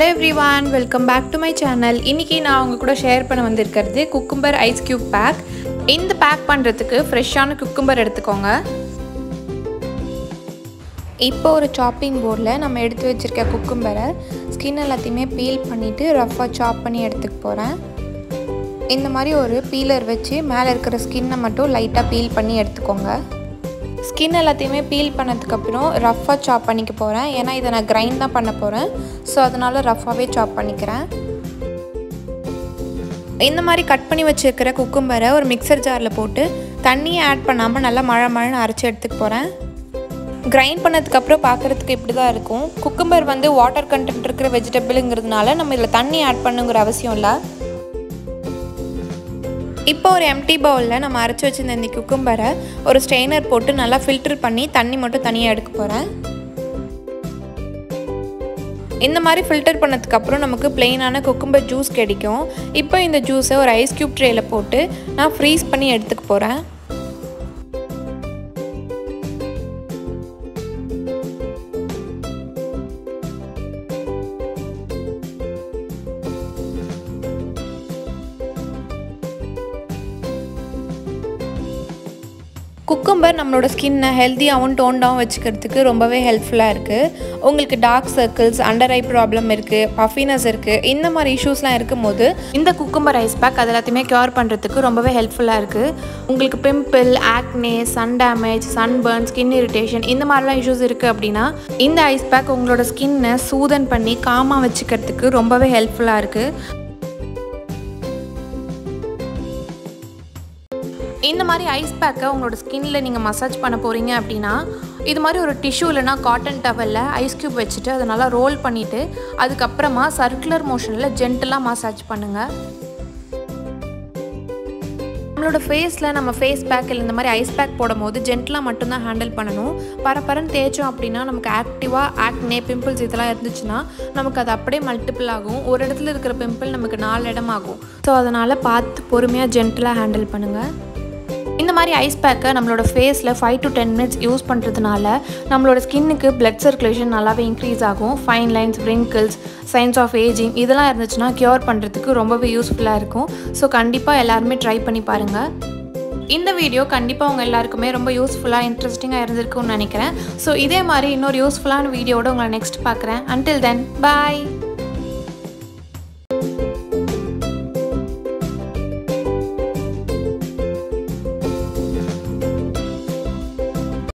every everyone welcome back to my channel இன்றைக்கி நான் உங்கள் கூட ஷேர் பண்ண வந்திருக்கிறது குக்கும்பர் ஐஸ் க்யூப் பேக் இந்த பேக் பண்ணுறதுக்கு ஃப்ரெஷ்ஷான குக்கும்பர் எடுத்துக்கோங்க இப்போ ஒரு சாப்பிங் போர்டில் நம்ம எடுத்து வச்சுருக்க குக்கும்பரை ஸ்கின் எல்லாத்தையுமே பீல் பண்ணிவிட்டு ரஃப்பாக சாப் பண்ணி எடுத்துக்க போகிறேன் இந்த மாதிரி ஒரு பீலர் வச்சு மேலே இருக்கிற ஸ்கின்னை மட்டும் லைட்டாக பீல் பண்ணி எடுத்துக்கோங்க ஸ்கின் எல்லாத்தையுமே பீல் பண்ணதுக்கப்புறம் ரஃப்பாக சாப் பண்ணிக்க போகிறேன் ஏன்னா இதை நான் கிரைண்ட் தான் பண்ண போகிறேன் ஸோ அதனால் ரஃப்பாகவே சாப் பண்ணிக்கிறேன் இந்த மாதிரி கட் பண்ணி வச்சுருக்கிற குக்கும்பரை ஒரு மிக்சர் ஜாரில் போட்டு தண்ணியை ஆட் பண்ணாமல் நல்லா மழை மழைன்னு அரைச்சி எடுத்துக்க போகிறேன் கிரைண்ட் பண்ணதுக்கப்புறம் பார்க்குறதுக்கு இப்படி தான் இருக்கும் குக்கும்பர் வந்து வாட்டர் கண்டென்ட் இருக்கிற வெஜிடபிளுங்கிறதுனால நம்ம இதில் தண்ணி ஆட் பண்ணுங்கிற அவசியம் இல்லை இப்போ ஒரு எம்டி பவுலில் நம்ம அரைச்சி வச்சிருந்த இந்த குக்கும்பரை ஒரு ஸ்ட்ரெயினர் போட்டு நல்லா ஃபில்டர் பண்ணி தண்ணி மட்டும் தனியாக எடுக்க போகிறேன் இந்த மாதிரி ஃபில்டர் பண்ணதுக்கப்புறம் நமக்கு பிளெயினான குக்கும்பர் ஜூஸ் கிடைக்கும் இப்போ இந்த ஜூஸை ஒரு ஐஸ் க்யூப் ட்ரேயில் போட்டு நான் ஃப்ரீஸ் பண்ணி எடுத்துக்க போகிறேன் குக்கும்பர் நம்மளோட ஸ்கின்னை ஹெல்த்தியாகவும் டோன்டாகவும் வச்சுக்கிறதுக்கு ரொம்பவே ஹெல்ப்ஃபுல்லாக இருக்குது உங்களுக்கு dark circles under eye problem இருக்குது பஃபினஸ் இருக்குது இந்த மாதிரி இஷ்யூஸ்லாம் இருக்கும்போது இந்த குக்கும்பர் ஐஸ் பேக் அது எல்லாத்தையுமே க்யூர் பண்ணுறதுக்கு ரொம்பவே ஹெல்ப்ஃபுல்லாக இருக்குது உங்களுக்கு pimple acne sun damage sunburn skin irritation இந்த மாதிரிலாம் இஷ்யூஸ் இருக்குது அப்படின்னா இந்த ஐஸ் பேக் உங்களோட ஸ்கின்னை சூதன் பண்ணி காமாக வச்சுக்கிறதுக்கு ரொம்பவே ஹெல்ப்ஃபுல்லாக இருக்குது இந்த மாதிரி ஐஸ் பேக்கை உங்களோட ஸ்கின்ல நீங்கள் மசாஜ் பண்ண போகிறீங்க அப்படின்னா இது மாதிரி ஒரு டிஷ்யூ இல்லைனா காட்டன் டவலில் ஐஸ் க்யூப் வச்சுட்டு அதை நல்லா ரோல் பண்ணிவிட்டு அதுக்கப்புறமா சர்க்குலர் மோஷனில் ஜென்டலாக மசாஜ் பண்ணுங்கள் நம்மளோட ஃபேஸில் நம்ம ஃபேஸ் பேக் இல்லை இந்த மாதிரி ஐஸ் பேக் போடும் போது ஜென்டலாக மட்டும்தான் ஹேண்டில் பண்ணணும் பரபரன்னு தேய்ச்சோம் அப்படின்னா நமக்கு ஆக்டிவாக ஆக்னே பிம்பிள்ஸ் இதெல்லாம் இருந்துச்சுன்னா நமக்கு அது அப்படியே மல்டிபிள் ஆகும் ஒரு இடத்துல இருக்கிற பிம்பிள் நமக்கு நாலு இடம் ஆகும் ஸோ அதனால் பார்த்து பொறுமையாக ஜென்டலாக ஹேண்டில் பண்ணுங்கள் இந்த மாதிரி ஐஸ் பேக்கை நம்மளோட ஃபேஸில் five to ten minutes use பண்ணுறதுனால நம்மளோட ஸ்கின்னுக்கு பிளட் சர்க்குலேஷன் நல்லாவே இன்க்ரீஸ் ஆகும் fine lines wrinkles signs of ageing இதெல்லாம் இருந்துச்சுன்னா க்யூர் பண்ணுறதுக்கு ரொம்பவே யூஸ்ஃபுல்லாக இருக்கும் ஸோ கண்டிப்பாக எல்லாருமே ட்ரை பண்ணி பாருங்கள் இந்த வீடியோ கண்டிப்பாக உங்கள் எல்லாருக்குமே ரொம்ப யூஸ்ஃபுல்லாக இன்ட்ரெஸ்டிங்காக இருந்திருக்கும்னு நினைக்கிறேன் ஸோ இதே மாதிரி இன்னொரு யூஸ்ஃபுல்லான வீடியோட உங்களை நெக்ஸ்ட் பார்க்குறேன் அன்டில் தென் பாய்